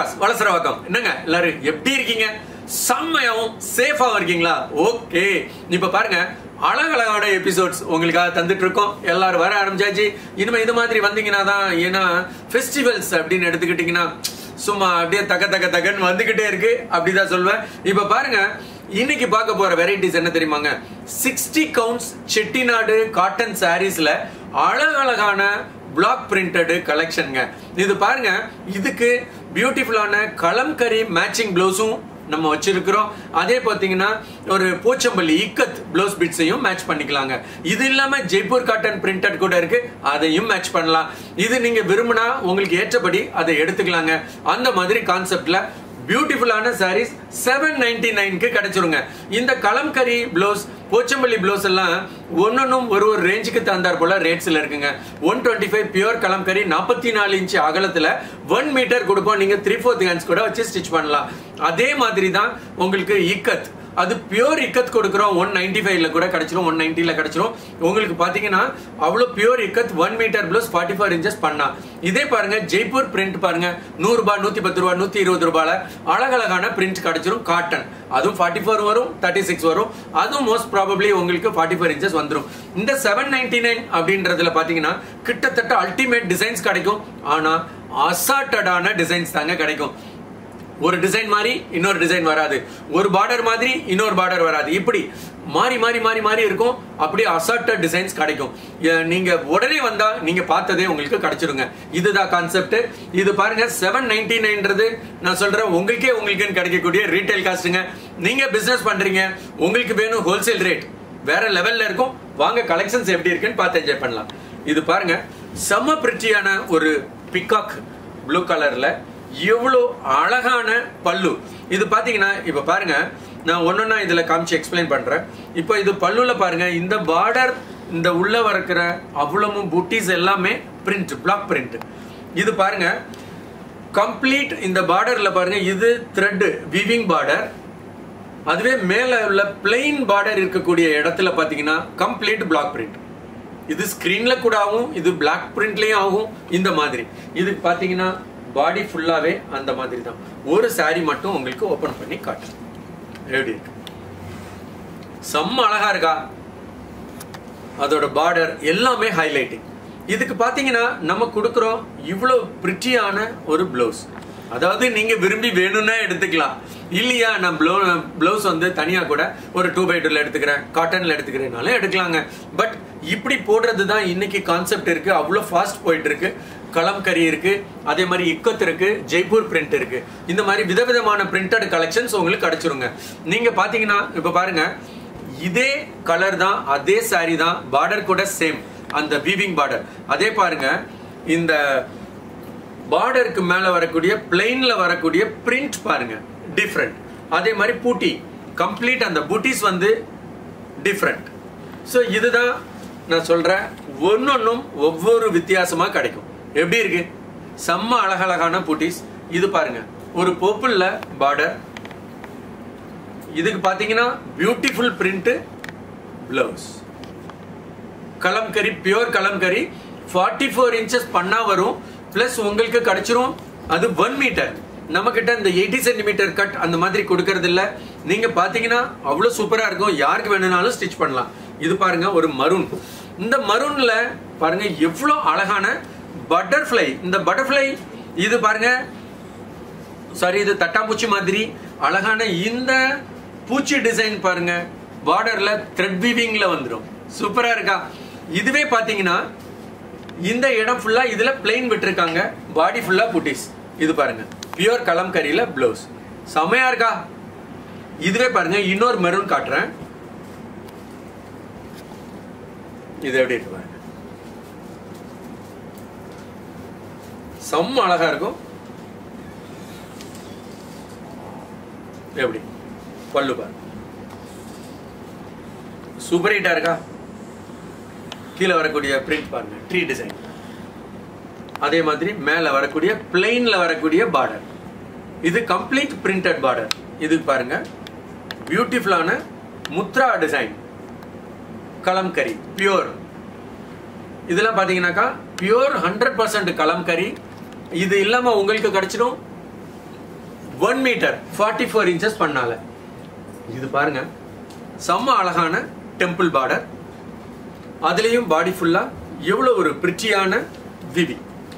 cross Valasaravakkam என்னங்க எல்லாரும் எப்படி இருக்கீங்க செம்மையாவும் சேஃபாவும் இருக்கீங்களா ஓகே இப்ப பாருங்க அழகழகான எபிசோட்ஸ் உங்களுக்காக தந்துட்டு இருக்கோம் எல்லாரும் வர ஆரம்பிச்சாச்சு இனிமே இது மாதிரி வந்தீங்கன்னா தான் ஏன்னா ஃபெஸ்டிவல்ஸ் அப்படின்னு எடுத்துக்கிட்டீங்கன்னா சும்மா அப்படியே தக தக தகன்னு வந்துகிட்டே இருக்கு அப்படிதான் சொல்லுவேன் இப்ப பாருங்க இன்னைக்கு பார்க்க போற வெரைட்டிஸ் என்ன தெரியுமாங்க சிக்ஸ்டி கவுண்ட்ஸ் செட்டிநாடு காட்டன் சாரீஸ்ல அழகழகான பிளாக் பிரிண்டட் கலெக்ஷனுங்க இது பாருங்க இதுக்கு பியூட்டிஃபுல்லான கலம்கரி மேட்சிங் ப்ளவுஸும் நம்ம வச்சிருக்கிறோம் அதே பார்த்தீங்கன்னா ஒரு போச்சம்பள்ளி இக்கத் ப்ளவுஸ் பிட்ஸையும் மேட்ச் பண்ணிக்கலாங்க இது இல்லாம ஜெய்ப்பூர் காட்டன் பிரிண்டட் கூட இருக்கு அதையும் மேட்ச் பண்ணலாம் இது நீங்க விரும்பினா உங்களுக்கு ஏற்றபடி அதை எடுத்துக்கலாங்க அந்த மாதிரி கான்செப்ட்ல பியூட்டிஃபுல்லான சாரீஸ் செவன் நைன்டி நைன்க்கு கிடைச்சிருங்க இந்த கலம்கரி ப்ளவுஸ் போச்சம்பள்ளி ப்ளவுஸ் எல்லாம் ஒன்னொன்னும் ஒரு ஒரு ரேஞ்சுக்கு தந்தார் போல ரேட்ஸ்ல இருக்குங்க one twenty five pure Kalamkari நாற்பத்தி நாலு இன்ச்சு அகலத்துல ஒன் மீட்டர் கொடுப்போம் நீங்க த்ரீ ஃபோர்த் ஹேண்ட்ஸ் கூட வச்சு ஸ்டிச் பண்ணலாம் அதே மாதிரி தான் உங்களுக்கு இக்கத் அது பியூர் இக்கத் கொடுக்குறோம் ஒன் நைன்டி ஃபைவ்ல கூட கிடைச்சிரும் ஒன் நைன்டில கிடைச்சிரும் உங்களுக்கு பாத்தீங்கன்னா அவ்வளோ pure ikat one metre plus forty four inches பண்ணா இதே பாருங்க ஜெய்ப்பூர் பிரிண்ட் பாருங்க நூறு ரூபாய் நூத்தி பத்து ரூபாய் நூத்தி இருபது ரூபாயில அழகழகான பிரிண்ட் கிடைச்சிரும் காட்டன் அதுவும் ஃபார்ட்டி ஃபோர் வரும் தேர்ட்டி சிக்ஸ் வரும் அதுவும் மோஸ்ட் ப்ராபப்ளி உங்களுக்கு ஃபார்ட்டி ஃபோர் இன்ச்சஸ் வந்துடும் இந்த செவன் நைன்டி நைன் அப்படின்றதுல பாத்தீங்கன்னா கிட்டத்தட்ட அல்டிமேட் டிசைன்ஸ் கிடைக்கும் ஆனா அசார்டடான டிசைன்ஸ் தாங்க கிடைக்கும் ஒரு டிசைன் மாதிரி இன்னொரு டிசைன் வராது ஒரு பார்டர் மாதிரி இன்னொரு பார்டர் வராது இப்படி மாறி மாறி மாறி மாறி இருக்கும் அப்படியே அசார்ட்டட் டிசைன்ஸ் கிடைக்கும் எ- நீங்க உடனே வந்தா நீங்க பார்த்ததே உங்களுக்கு கிடைச்சிருங்க இதுதான் கான்செப்ட் இது பாருங்க செவன் நைன்டி நைன்றது நான் சொல்றேன் உங்களுக்கே உங்களுக்குன்னு கிடைக்கக்கூடிய ரீட்டைல் காஸ்ட்டுங்க நீங்க பிசினஸ் பண்றீங்க உங்களுக்கு வேணும் ஹோல்சேல் ரேட் வேற லெவல்ல இருக்கும் வாங்க கலெக்ஷன்ஸ் எப்படி இருக்குன்னு பார்த்து என்ஜாய் பண்ணலாம் இது பாருங்க செம்ம பிரிட்டியான ஒரு பிகாக் ப்ளூ கலர்ல எவ்வளோ அழகான பல்லு இது பாத்தீங்கன்னா இப்ப பாருங்க நான் ஒன்னொன்னா இதுல காமிச்சு எக்ஸ்பிளைன் பண்றேன் இப்போ இது பல்லுல பாருங்க இந்த பார்டர் இந்த உள்ள வரக்கிற அவ்வளவும் புட்டிஸ் எல்லாமே பிரிண்ட் பிளாக் பிரிண்ட் இது பாருங்க கம்ப்ளீட் இந்த பார்டர்ல பாருங்க இது த்ரெட் விவிங் பார்டர் அதுவே மேல உள்ள பிளெயின் பார்டர் இருக்கக்கூடிய இடத்துல பாத்தீங்கன்னா கம்ப்ளீட் பிளாக் பிரிண்ட் இது ஸ்கிரீன்ல கூட ஆகும் இது பிளாக் பிரிண்ட்லயும் ஆகும் இந்த மாதிரி இது பாத்தீங்கன்னா பாடி ஃபுல்லாவே அந்த மாதிரி தான் ஒரு saree மட்டும் உங்களுக்கு ஓபன் பண்ணி காட்டுறேன் எப்படி இருக்கு செம்ம அழகா இருக்கா அதோட பார்டர் எல்லாமே ஹைலைட்டிங் இதுக்கு பாத்தீங்கன்னா நம்ம கொடுக்குறோம் இவ்வளவு பிரிட்டியான ஒரு பிளவுஸ் அதாவது நீங்க விரும்பி வேணும்னா எடுத்துக்கலாம் இல்லையா நான் ப்ளவு பிளவுஸ் வந்து தனியா கூட ஒரு டூ பை டூல எடுத்துக்கிறேன் காட்டன்ல எடுத்துக்கிறேனாலும் எடுக்கலாங்க பட் இப்படி போடுறது தான் இன்னைக்கு கான்செப்ட் இருக்கு அவ்வளோ ஃபாஸ்ட் போயிட்டு இருக்கு கலம்கரி இருக்கு அதே மாதிரி இக்கத் இருக்கு ஜெய்ப்பூர் பிரிண்ட் இருக்கு இந்த மாதிரி விதவிதமான பிரிண்டட் கலெக்ஷன்ஸ் உங்களுக்கு கிடைச்சிருங்க நீங்க பாத்தீங்கன்னா இப்ப பாருங்க இதே கலர் தான் அதே saree தான் பார்டர் கூட சேம் அந்த வீவிங் பார்டர் அதே பாருங்க இந்த பார்டருக்கு மேல வரக்கூடிய பிளெயின்ல வரக்கூடிய பிரிண்ட் பாருங்க டிஃப்ரெண்ட் அதே மாதிரி பூட்டி கம்ப்ளீட் அந்த பூட்டிஸ் வந்து டிஃப்ரெண்ட் ஸோ இதுதான் நான் சொல்றேன் ஒன்னொன்னும் ஒவ்வொரு வித்தியாசமா கிடைக்கும் எப்படி இருக்கு செம்ம அழகழகான பூட்டிஸ் இது பாருங்க ஒரு பர்பிள்ல பார்டர் இதுக்கு பாத்தீங்கன்னா beautiful print blouse Kalamkari pure Kalamkari forty four inches பண்ணா வரும் பிளஸ் உங்களுக்கு கிடைச்சிரும் அது ஒன் மீட்டர் நம்ம கிட்ட இந்த எயிட்டி சென்டிமீட்டர் கட் அந்த மாதிரி கொடுக்கறது இல்ல நீங்க பாத்தீங்கன்னா அவ்வளவு சூப்பரா இருக்கும் யாருக்கு வேணும்னாலும் ஸ்டிச் பண்ணலாம் இது பாருங்க ஒரு மரூன் இந்த மரூன்ல பாருங்க எவ்வளவு அழகான பட்டர்ஃப்ளை இந்த பட்டர்ஃப்ளை இது பாருங்க சாரி இது தட்டாம்பூச்சி மாதிரி அழகான இந்த பூச்சி டிசைன் பாருங்க பார்டர்ல த்ரெட் வீவிங்ல வந்துடும் சூப்பரா இருக்கா இதுவே பாத்தீங்கன்னா இந்த இடம் ஃபுல்லா இதுல பிளெயின் விட்டுருக்காங்க பாடி ஃபுல்லா புட்டிஸ் இது பாருங்க பியூர் கலம்கரியில பிளவுஸ் செமையா இருக்கா இதுவே பாருங்க இன்னொரு மெரூன் காட்டுறேன் இது எப்படி இருக்கு பாருங்க செம்ம அழகா இருக்கும் எப்படி பல்லு பாரு சூப்பர் ஹிட்டா இருக்கா கீழே வரக்கூடிய பிரிண்ட் பாருங்க ட்ரீ டிசைன் அதே மாதிரி மேல வரக்கூடிய பிளெயின்ல வரக்கூடிய பார்டர் இது கம்ப்ளீட் பிரிண்டட் பார்டர் இது பாருங்க பியூட்டிஃபுல்லான முத்ரா டிசைன் கலம்கரி பியூர் இதெல்லாம் பாத்தீங்கன்னாக்கா பியூர் ஹண்ட்ரட் பர்சன்ட் கலம்கரி இது இல்லாம உங்களுக்கு கிடைச்சிடும் one metre forty four inches பண்ணால இது பாருங்க செம்ம அழகான டெம்பிள் பார்டர் அதுலேயும் பாடி ஃபுல்லா எவ்வளோ ஒரு பிரிச்சியான விவி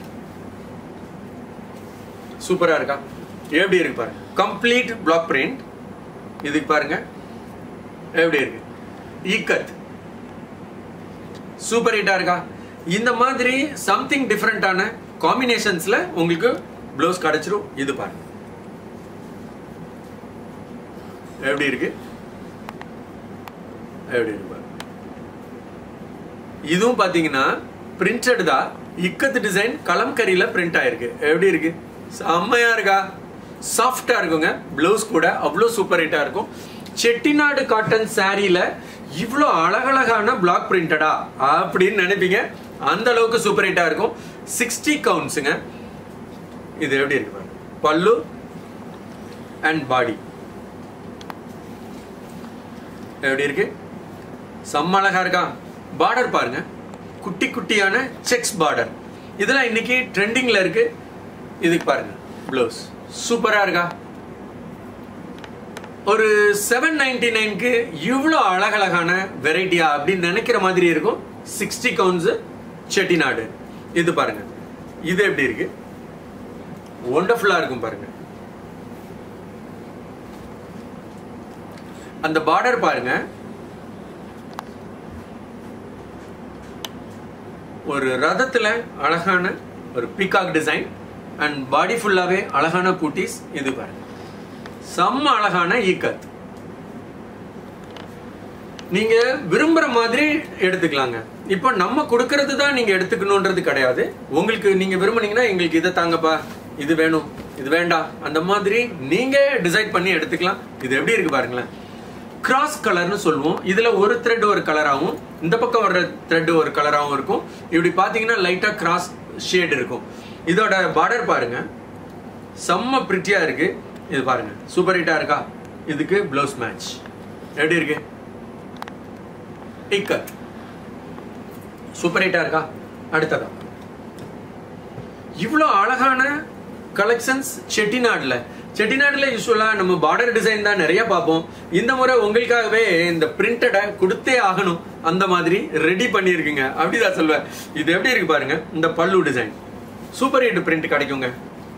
சூப்பரா இருக்கா எப்படி இருக்கு பாருங்க கம்ப்ளீட் பிளாக் பிரிண்ட் இதுக்கு பாருங்க எப்படி இருக்கு ஈக்கத் சூப்பர் ஹிட்டா இருக்கா இந்த மாதிரி சம்திங் டிஃப்ரெண்டான காம்பினேஷன்ஸ்ல உங்களுக்கு ப்ளவுஸ் கிடைச்சிரும் இது பாருங்க எப்படி இருக்கு எப்படி இருக்கு பாருங்க இதுவும் பாத்தீங்கன்னா பிரிண்டட் தான் இக்கத்து டிசைன் கலம்கரியில பிரிண்ட் ஆயிருக்கு எப்படி இருக்கு செம்மையா இருக்கா சாஃப்டா இருக்குங்க பிளவுஸ் கூட அவ்வளோ சூப்பர் ஹிட்டா இருக்கும் செட்டிநாடு காட்டன் சாரியில இவ்வளோ அழகழகான பிளாக் பிரிண்டடா அப்படின்னு நினைப்பீங்க அந்த அளவுக்கு சூப்பர் ஹிட்டா இருக்கும் சிக்ஸ்டி கவுண்ட்ஸுங்க இது எப்படி இருக்கு பாருங்க பல்லு அண்ட் பாடி எப்படி இருக்கு செம்ம அழகா இருக்கா பார்டர் பாருங்க குட்டி குட்டியான செக்ஸ் பார்டர் இதெல்லாம் இன்னைக்கு ட்ரெண்டிங்ல இருக்கு இதுக்கு பாருங்க ப்ளவுஸ் சூப்பரா இருக்கா ஒரு செவன் நைன்டி நைன்க்கு இவ்வளோ அழகழகான வெரைட்டியா அப்படின்னு நினைக்கிற மாதிரி இருக்கும் சிக்ஸ்டி கவுன்ஸ் செட்டிநாடு இது பாருங்க இது எப்படி இருக்கு ஒண்டர்ஃபுல்லா இருக்கும் பாருங்க அந்த பார்டர் பாருங்க ஒரு ரதத்துல அழகான ஒரு பீகாக் டிசைன் அண்ட் பாடி ஃபுல்லாவே அழகான பூட்டிஸ் இது பாருங்க செம்ம அழகான ஈக்கத் நீங்க விரும்புற மாதிரி எடுத்துக்கலாங்க இப்போ நம்ம கொடுக்கறது தான் நீங்க எடுத்துக்கணுன்றது கிடையாது உங்களுக்கு நீங்க விரும்புனீங்கன்னா எங்களுக்கு இதை தாங்கப்பா இது வேணும் இது வேண்டாம் அந்த மாதிரி நீங்க டிசைட் பண்ணி எடுத்துக்கலாம் இது எப்படி இருக்கு பாருங்களேன் கிராஸ் கலர்னு சொல்லுவோம் இதுல ஒரு த்ரெட் ஒரு கலராகவும் இந்த பக்கம் வர்ற த்ரெட் ஒரு கலராகவும் இருக்கும் இப்படி பாத்தீங்கன்னா லைட்டா கிராஸ் ஷேட் இருக்கும் இதோட பார்டர் பாருங்க செம்ம பிரிட்டியா இருக்கு இது பாருங்க சூப்பர் ஹிட்டா இருக்கா இதுக்கு ப்ளவுஸ் மேட்ச் எப்படி இருக்கு இக்கத் சூப்பர் ஹிட்டா இருக்கா அடுத்ததா இவ்வளோ அழகான கலெக்ஷன்ஸ் செட்டிநாடுல செட்டிநாடுல யூஸ்வலா நம்ம பார்டர் டிசைன் தான் நிறைய பார்ப்போம் இந்த முறை உங்களுக்காகவே இந்த பிரிண்டடை கொடுத்தே ஆகணும் அந்த மாதிரி ரெடி பண்ணியிருக்குங்க அப்படிதான் சொல்வேன் இது எப்படி இருக்கு பாருங்க இந்த பல்லு டிசைன் சூப்பர் ஹிட் பிரிண்ட் கிடைக்குங்க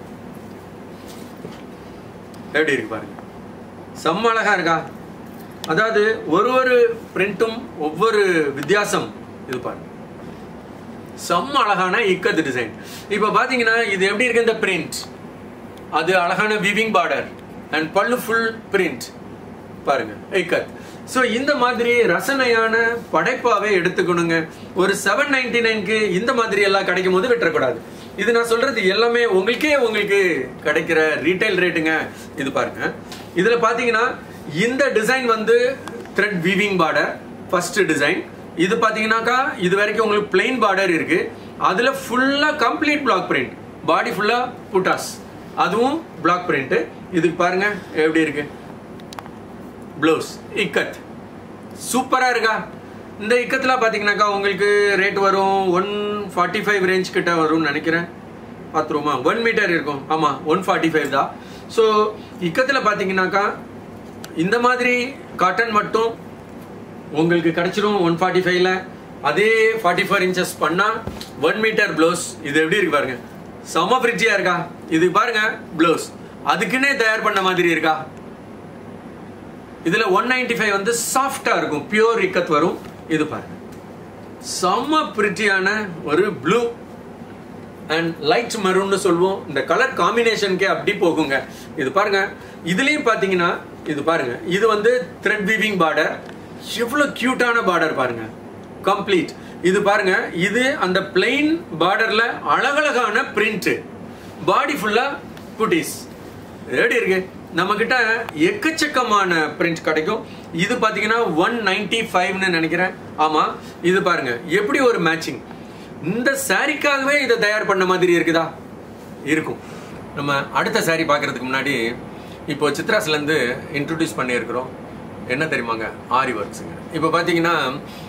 எப்படி இருக்கு பாருங்க செம்ம அழகா இருக்கா அதாவது ஒரு ஒரு பிரிண்ட்டும் ஒவ்வொரு வித்தியாசம் இது பாருங்க செம்ம அழகான இக்கத்து டிசைன் இப்போ பாத்தீங்கன்னா இது எப்படி இருக்கு இந்த பிரிண்ட் அது அழகான விவிங் பார்டர் அண்ட் பல்லு ஃபுல் பிரிண்ட் பாருங்க இக்கத் ஸோ இந்த மாதிரி ரசனையான படைப்பாவே எடுத்துக்கணுங்க ஒரு செவன் நைன்டி நைன்க்கு இந்த மாதிரி எல்லாம் கிடைக்கும் போது விட்டுறக்கூடாது இது நான் சொல்றது எல்லாமே உங்களுக்கே உங்களுக்கு கிடைக்கிற ரீட்டைல் ரேட்டுங்க இது பாருங்க இதுல பாத்தீங்கன்னா இந்த டிசைன் வந்து thread weaving border first design இது பாத்தீங்கன்னாக்கா இது வரைக்கும் உங்களுக்கு பிளெயின் பார்டர் இருக்கு அதுல ஃபுல்லா கம்ப்ளீட் பிளாக் பிரிண்ட் பாடி ஃபுல்லா புட்டாஸ் அதுவும் பிளாக் பிரிண்ட் இதுக்கு பாருங்க எப்படி இருக்கு ப்ளவுஸ் இக்கத் சூப்பரா இருக்கா இந்த இக்கத்துல பாத்தீங்கன்னாக்கா உங்களுக்கு ரேட் வரும் ஒன் ஃபார்ட்டி ஃபைவ் ரேஞ்ச் கிட்ட வரும்னு நினைக்கிறேன் பார்த்துருமா ஒன் மீட்டர் இருக்கும் ஆமா ஒன் ஃபார்ட்டி ஃபைவ் தான் ஸோ இக்கத்துல பாத்தீங்கன்னாக்கா இந்த மாதிரி காட்டன் மட்டும் உங்களுக்கு கிடைச்சிரும் ஒன் ஃபார்ட்டி ஃபைவ்ல அதே ஃபார்ட்டி ஃபோர் இன்ச்சஸ் பண்ணா ஒன் மீட்டர் ப்ளவுஸ் இது எப்படி இருக்கு பாருங்க செம ஃப்ரிட்ஜியா இருக்கா இது பாருங்க ப்ளவுஸ் அதுக்குன்னே தயார் பண்ண மாதிரி இருக்கா இதுல ஒன் நைன்டி ஃபைவ் வந்து சாஃப்டா இருக்கும் பியூர் இக்கத் வரும் இது பாருங்க செம்ம பிரிட்டியான ஒரு ப்ளூ அண்ட் லைட் மரூன்னு சொல்லுவோம் இந்த கலர் காம்பினேஷனுக்கே அப்படி போகுங்க இது பாருங்க இதுலயும் பாத்தீங்கன்னா இது பாருங்க இது வந்து த்ரெட் வீவிங் பார்டர் எவ்வளவு கியூட்டான பார்டர் பாருங்க கம்ப்ளீட் இது பாருங்க இது அந்த பிளெயின் பார்டர்ல அழகழகான பிரிண்ட் பாடி ஃபுல்லா குட்டீஸ் எப்படி இருக்கு நம்ம கிட்ட எக்கச்சக்கமான பிரிண்ட் கிடைக்கும் இது பாத்தீங்கன்னா ஒன் நைன்டி ஃபைவ்னு நினைக்கிறேன் ஆமா இது பாருங்க எப்படி ஒரு மேட்சிங் இந்த சாரிக்காகவே இதை தயார் பண்ண மாதிரி இருக்குதா இருக்கும் நம்ம அடுத்த சாரி பார்க்கறதுக்கு முன்னாடி இப்போ சித்ராஸ்லேருந்து இன்ட்ரடியூஸ் பண்ணியிருக்கிறோம் என்ன தெரியுமாங்க ஆரி ஒர்க்ஸுங்க இப்போ பார்த்தீங்கன்னா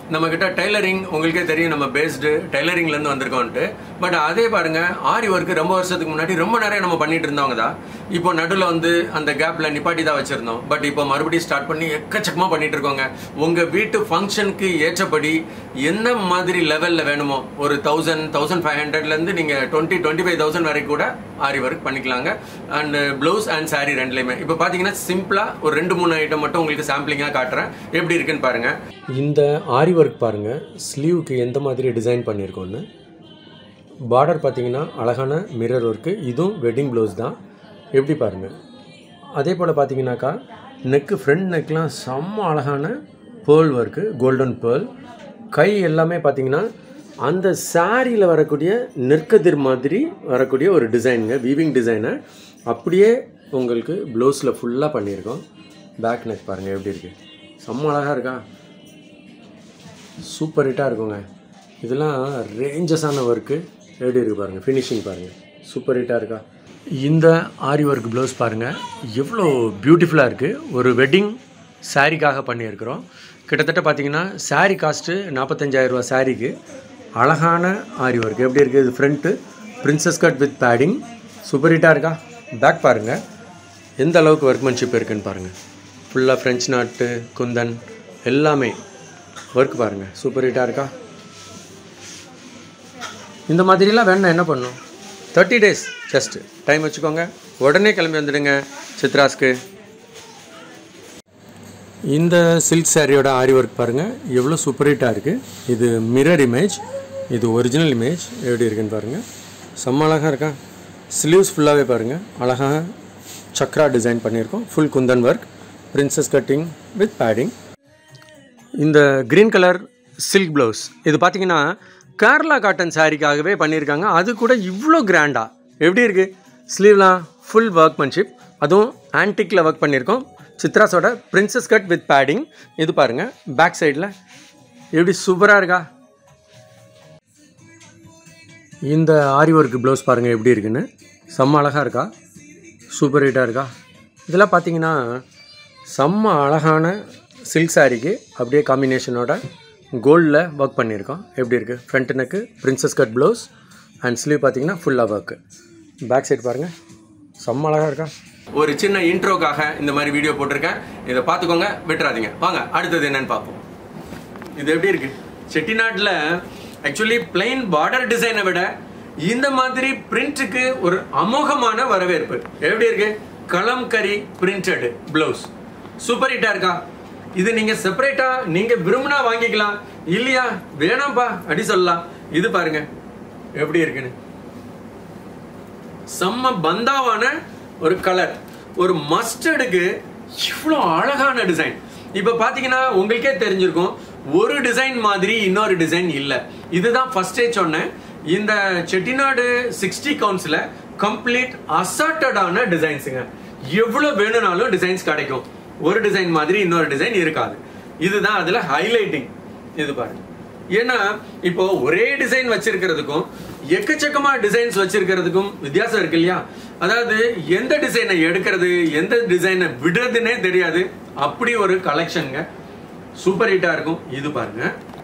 நம்ம கிட்ட டெய்லரிங் உங்களுக்கே தெரியும் நம்ம பேஸ்டு டெய்லரிங்ல இருந்து வந்திருக்கோம்ட்டு பட் அதே பாருங்க ஆரி ஒர்க் ரொம்ப வருஷத்துக்கு முன்னாடி ரொம்ப நிறைய நம்ம பண்ணிட்டு இருந்தவங்க தான் இப்போ நடுவில் வந்து அந்த கேப்ல நிப்பாட்டி தான் வச்சிருந்தோம் பட் இப்போ மறுபடியும் ஸ்டார்ட் பண்ணி எக்கச்சக்கமா பண்ணிட்டு இருக்கோங்க உங்க வீட்டு ஃபங்க்ஷனுக்கு ஏற்றபடி என்ன மாதிரி லெவல்ல வேணுமோ ஒரு தௌசண்ட் தௌசண்ட் ஃபைவ் ஹண்ட்ரட்ல இருந்து நீங்க டுவெண்ட்டி டுவெண்ட்டி ஃபைவ் தௌசண்ட் வரைக்கும் கூட ஆரி ஒர்க் பண்ணிக்கலாங்க அண்ட் பிளவுஸ் அண்ட் saree ரெண்டுலையுமே இப்போ பார்த்தீங்கன்னா சிம்பிளா ஒரு ரெண்டு மூணு ஐட்டம் மட்டும் உங்களுக்கு சாம்பிளிங்காக காட்டுறேன் எப்படி இருக்குன்னு பாருங்க இந்த ஆரி ஒர்க் பாருங்கள் ஸ்லீவுக்கு எந்த மாதிரி டிசைன் பண்ணியிருக்கோன்னு பார்டர் பார்த்தீங்கன்னா அழகான மிரர் ஒர்க்கு இதுவும் வெட்டிங் ப்ளவுஸ் தான் எப்படி பாருங்கள் அதே போல் பார்த்தீங்கன்னாக்கா நெக்கு ஃப்ரண்ட் நெக்லாம் செம்ம அழகான பேர்ல் ஒர்க்கு கோல்டன் பேர்ல் கை எல்லாமே பார்த்தீங்கன்னா அந்த சாரியில் வரக்கூடிய நெற்கதிர் மாதிரி வரக்கூடிய ஒரு டிசைனுங்க வீவிங் டிசைனை அப்படியே உங்களுக்கு ப்ளவுஸில் ஃபுல்லாக பண்ணியிருக்கோம் பேக் நெக் பாருங்கள் எப்படி இருக்குது செம்ம அழகாக இருக்கா சூப்பர் ஹிட்டாக இருக்குங்க இதெல்லாம் ரேஞ்சஸான ஒர்க்கு எப்படி இருக்குது பாருங்கள் ஃபினிஷிங் பாருங்கள் சூப்பர் ஹிட்டாக இருக்கா இந்த ஆரி ஒர்க் ப்ளவுஸ் பாருங்கள் எவ்வளோ பியூட்டிஃபுல்லாக இருக்குது ஒரு வெட்டிங் சாரீக்காக பண்ணியிருக்கிறோம் கிட்டத்தட்ட பார்த்தீங்கன்னா saree காஸ்ட்டு நாற்பத்தஞ்சாயிரரூவா சாரீக்கு அழகான ஆரி ஒர்க் எப்படி இருக்குது இது front princess cut with padding super ஹிட்டாக இருக்கா பேக் பாருங்கள் எந்த அளவுக்கு ஒர்க்மன்ஷிப் இருக்குன்னு பாருங்கள் ஃபுல்லாக ஃப்ரெஞ்ச் நாட்டு குந்தன் எல்லாமே ஒர்க் பாருங்கள் சூப்பர் ஹிட்டாக இருக்கா இந்த மாதிரிலாம் வேணா என்ன பண்ணும் தேர்ட்டி டேஸ் ஜஸ்ட் டைம் வச்சுக்கோங்க உடனே கிளம்பி வந்துடுங்க சித்ராஸ்க்கு இந்த சில்க் சாரியோட ஆரி ஒர்க் பாருங்கள் எவ்வளோ சூப்பர் ஹிட்டாக இருக்குது இது மிரர் இமேஜ் இது ஒரிஜினல் இமேஜ் எப்படி இருக்குன்னு பாருங்கள் செம்ம அழகாக இருக்கா ஸ்லீவ்ஸ் ஃபுல்லாகவே பாருங்கள் அழகாக சக்ரா டிசைன் பண்ணியிருக்கோம் full kundan work princess cutting with padding இந்த க்ரீன் கலர் சில்க் ப்ளவுஸ் இது பார்த்தீங்கன்னா கேரளா காட்டன் சாரிக்காகவே பண்ணியிருக்காங்க அது கூட இவ்வளோ கிராண்டாக எப்படி இருக்குது ஸ்லீவ்லாம் ஃபுல் ஒர்க்மன்ஷிப் அதுவும் ஆன்டிக்கில் ஒர்க் பண்ணியிருக்கோம் சித்ராஸோட பிரின்சஸ் கட் வித் பேடிங் இது பாருங்கள் பேக் சைடில் எப்படி சூப்பராக இருக்கா இந்த ஆரி ஒர்க் ப்ளவுஸ் பாருங்கள் எப்படி இருக்குன்னு செம்ம அழகாக இருக்கா சூப்பர் ஹிட்டாக இருக்கா இதெல்லாம் பார்த்தீங்கன்னா செம்ம அழகான சில்க் சாரிக்கு அப்படியே காம்பினேஷனோட கோல்டில் ஒர்க் பண்ணியிருக்கோம் எப்படி இருக்குது front neck princess cut blouse and sleeve பார்த்தீங்கன்னா ஃபுல்லாக ஒர்க்கு பேக் சைடு பாருங்கள் செம்ம அழகாக இருக்கா ஒரு சின்ன இன்ட்ரோக்காக இந்த மாதிரி வீடியோ போட்டிருக்கேன் இதை பார்த்துக்கோங்க விட்டுறாதீங்க வாங்க அடுத்தது என்னன்னு பார்ப்போம் இது எப்படி இருக்கு செட்டிநாட்டில் ஆக்சுவலி பிளைன் பார்டர் டிசைனை விட இந்த மாதிரி பிரிண்ட்டுக்கு ஒரு அமோகமான வரவேற்பு எப்படி இருக்கு கலம்கரி பிரிண்டட் பிளவுஸ் சூப்பர் ஹிட்டா இருக்கா இது நீங்க செப்பரேட்டா நீங்க விரும்பினா வாங்கிக்கலாம் இல்லையா வேணாம்ப்பா அப்படி சொல்லலாம் இது பாருங்க எப்படி இருக்குன்னு செம்ம பந்தாவான ஒரு கலர் ஒரு மஸ்டர்டுக்கு இவ்வளோ அழகான டிசைன் இப்போ பார்த்தீங்கன்னா உங்களுக்கே தெரிஞ்சிருக்கும் ஒரு டிசைன் மாதிரி இன்னொரு டிசைன் இல்லை இதுதான் ஃபர்ஸ்டே சொன்னேன் இந்த செட்டிநாடு சிக்ஸ்டி கவுன்ஸ்ல கம்ப்ளீட் அசார்டடான டிசைன்ஸுங்க எவ்வளோ வேணும்னாலும் டிசைன்ஸ் கிடைக்கும் ஒரு டிசைன் மாதிரி இன்னொரு டிசைன் இருக்காது இதுதான் அதுல ஹைலைட்டிங் இது பாருங்க ஏன்னா இப்போ ஒரே டிசைன் வச்சிருக்கிறதுக்கும் எக்கச்சக்கமா டிசைன்ஸ் வச்சிருக்கிறதுக்கும் வித்தியாசம் இருக்கு இல்லையா அதாவது எந்த டிசைனை எடுக்கிறது எந்த டிசைனை விடுறதுன்னே தெரியாது அப்படி ஒரு கலெக்ஷனுங்க சூப்பர் ஹிட்டா இருக்கும் இது பாருங்க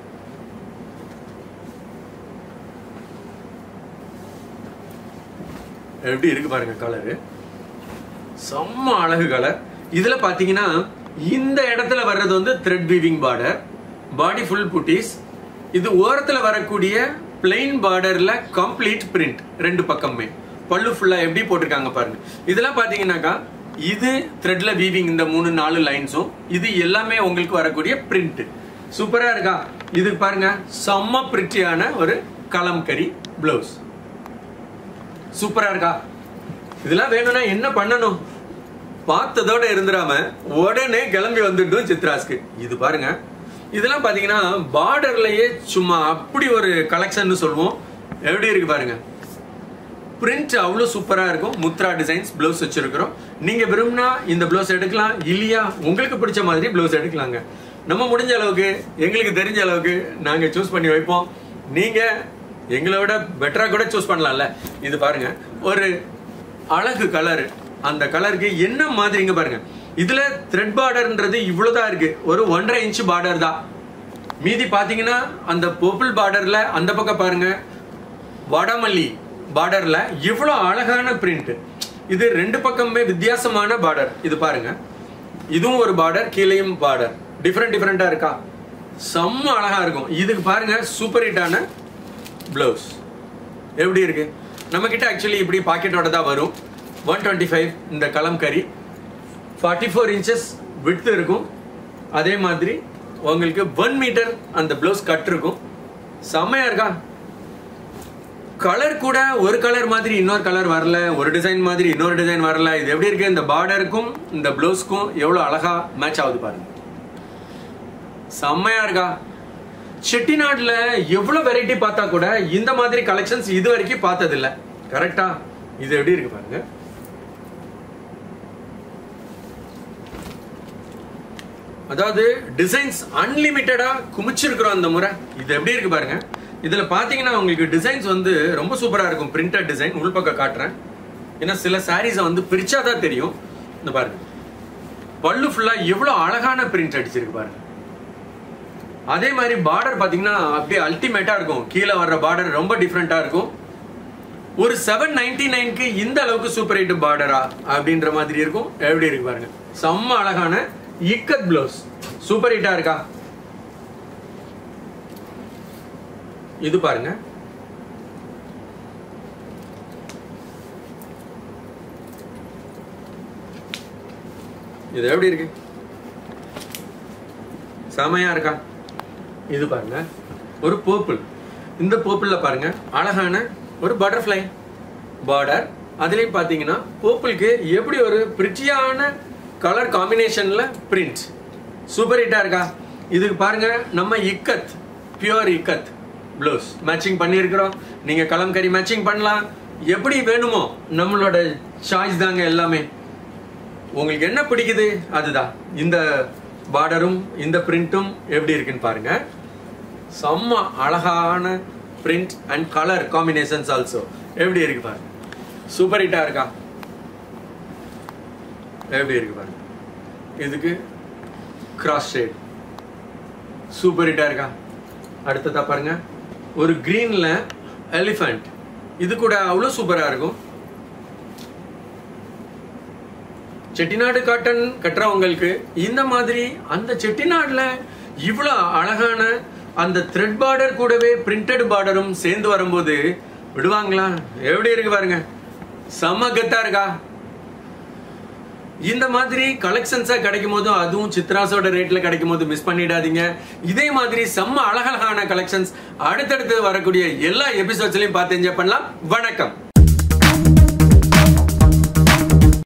எப்படி இருக்கு பாருங்க கலரு செம்ம அழகு கலர் இதுல பாத்தீங்கன்னா இந்த இடத்துல வர்றது வந்து thread weaving border body full புட்டீஸ் இது ஓரத்துல வரக்கூடிய பிளெயின் பார்டர்ல கம்ப்ளீட் பிரிண்ட் ரெண்டு பக்கமே பல்லு ஃபுல்லா எப்படி போட்டிருக்காங்க பாருங்க இதெல்லாம் பாத்தீங்கன்னாக்கா இது த்ரெட்ல வீவிங் இந்த மூணு நாலு லைன்ஸும் இது எல்லாமே உங்களுக்கு வரக்கூடிய பிரிண்ட் சூப்பரா இருக்கா இது பாருங்க செம்ம பிரிட்டியான ஒரு கலம்கரி பிளவுஸ் சூப்பரா இருக்கா இதெல்லாம் வேணும்னா என்ன பண்ணணும் பார்த்ததோட இருந்துடாம உடனே கிளம்பி வந்துட்டோம் சித்ராஸ்க்கு இது பாருங்க இதெல்லாம் பாத்தீங்கன்னா பார்டர்லயே சும்மா அப்படி ஒரு கலெக்ஷன் சொல்லுவோம் எப்படி இருக்கு பாருங்க பிரிண்ட் அவ்வளோ சூப்பரா இருக்கும் முத்ரா டிசைன்ஸ் பிளவுஸ் வச்சிருக்கிறோம் நீங்க விரும்பினா இந்த பிளவுஸ் எடுக்கலாம் இல்லையா உங்களுக்கு பிடிச்ச மாதிரி பிளவுஸ் எடுக்கலாங்க நம்ம முடிஞ்ச அளவுக்கு எங்களுக்கு தெரிஞ்ச அளவுக்கு நாங்க சூஸ் பண்ணி வைப்போம் நீங்க எங்களை விட பெட்டரா கூட சூஸ் பண்ணலாம்ல இது பாருங்க ஒரு அழகு கலர் அந்த கலருக்கு என்ன மாதிரிங்க பாருங்க இதுல த்ரெட் பார்டர்ன்றது இவ்வளவுதான் இருக்கு ஒரு ஒன்றரை இன்ச் பார்டர் தான் மீதி பாத்தீங்கன்னா அந்த பர்பிள் பார்டர்ல அந்த பக்கம் பாருங்க வடமல்லி பார்டர்ல இவ்வளவு அழகான பிரிண்ட் இது ரெண்டு பக்கமுமே வித்தியாசமான பார்டர் இது பாருங்க இதுவும் ஒரு பார்டர் கீழேயும் பார்டர் டிஃப்ரெண்ட் டிஃப்ரெண்டா இருக்கா செம்ம அழகா இருக்கும் இதுக்கு பாருங்க சூப்பர் ஹிட்டான பிளவுஸ் எப்படி இருக்கு நம்ம கிட்ட ஆக்சுவலி இப்படி பாக்கெட்டோட தான் வரும் ஒன் டுவெண்ட்டி ஃபைவ் இந்த Kalamkari forty four inches width இருக்கும் அதே மாதிரி உங்களுக்கு ஒன் மீட்டர் அந்த ப்ளவுஸ் கட் இருக்கும் செம்மையா இருக்கா கலர் கூட ஒரு கலர் மாதிரி இன்னொரு கலர் வரல ஒரு டிசைன் மாதிரி இன்னொரு டிசைன் வரல இது எப்படி இருக்கு இந்த பார்டருக்கும் இந்த ப்ளவுஸ்க்கும் எவ்வளவு அழகா மேட்ச் ஆகுது பாருங்க செம்மையா இருக்கா செட்டிநாடுல எவ்வளவு வெரைட்டி பார்த்தா கூட இந்த மாதிரி கலெக்ஷன்ஸ் இது வரைக்கும் பார்த்தது இல்ல கரெக்டா இது எப்படி இருக்கு பாருங்க அதாவது டிசைன்ஸ் அன்லிமிட்டடா குமிச்சிருக்கிறோம் அந்த முறை இது எப்படி இருக்கு பாருங்க இதுல பாத்தீங்கன்னா உங்களுக்கு டிசைன்ஸ் வந்து ரொம்ப சூப்பரா இருக்கும் பிரிண்டட் டிசைன் உள்பக்கம் காட்டுறேன் ஏன்னா சில சாரீஸை வந்து பிரிச்சாதான் தெரியும் இந்த பாருங்க பல்லு ஃபுல்லா எவ்வளவு அழகான பிரிண்ட் அடிச்சிருக்கு பாருங்க அதே மாதிரி பார்டர் பாத்தீங்கன்னா அப்படியே அல்டிமேட்டா இருக்கும் கீழே வர்ற பார்டர் ரொம்ப டிஃப்ரெண்டா இருக்கும் ஒரு செவன் நைன்டி நைன்க்கு இந்த அளவுக்கு சூப்பர் ஹிட் பார்டரா அப்படின்ற மாதிரி இருக்கும் எப்படி இருக்கு பாருங்க செம்ம அழகான இக்கத் ப்ளவுஸ் சூப்பர் ஹிட்டா இருக்கா இது பாருங்க இது எப்படி இருக்கு செமையா இருக்கா இது பாருங்க ஒரு பர்பிள் இந்த பர்பிள்ல பாருங்க அழகான ஒரு பட்டர்ஃப்ளை பார்டர் அதுலயும் பாத்தீங்கன்னா பர்பிளுக்கு எப்படி ஒரு பிரிட்டியான கலர் காம்பினேஷன்ல பிரிண்ட் சூப்பர் ஹிட்டா இருக்கா இதுக்கு பாருங்க நம்ம ikat pure ikat blouse matching பண்ணியிருக்கிறோம் நீங்க கலம்கரி மேட்சிங் பண்ணலாம் எப்படி வேணுமோ நம்மளோட சாய்ஸ் தாங்க எல்லாமே உங்களுக்கு என்ன பிடிக்குது அதுதான் இந்த பார்டரும் இந்த பிரிண்ட்டும் எப்படி இருக்குன்னு பாருங்க செம்ம அழகான print and colour combinations also எப்படி இருக்கு பாருங்க சூப்பர் ஹிட்டா இருக்கா எப்படி இருக்கு பாருங்க இதுக்கு கிராஸ் ஷேட் சூப்பர் ஹிட்டா இருக்கா அடுத்ததா பாருங்க ஒரு கிரீன்ல எலிஃபண்ட் இது கூட அவ்வளோ சூப்பரா இருக்கும் செட்டிநாடு காட்டன் கட்டுறவங்களுக்கு இந்த மாதிரி அந்த செட்டிநாடுல இவ்வளோ அழகான அந்த த்ரெட் பார்டர் கூடவே பிரிண்டட் பார்டரும் சேர்ந்து வரும்போது விடுவாங்களா எப்படி இருக்கு பாருங்க செம்ம கெத்தா இருக்கா இந்த மாதிரி கலெக்ஷன்ஸா கிடைக்கும் போதும் அதுவும் சித்ராஸோட ரேட்ல கிடைக்கும் போது மிஸ் பண்ணிடாதீங்க இதே மாதிரி செம்ம அழகழகான கலெக்ஷன்ஸ் அடுத்தடுத்து வரக்கூடிய எல்லா எபிசோட்ஸ்லயும் பார்த்து என்ஜாய் பண்ணலாம் வணக்கம்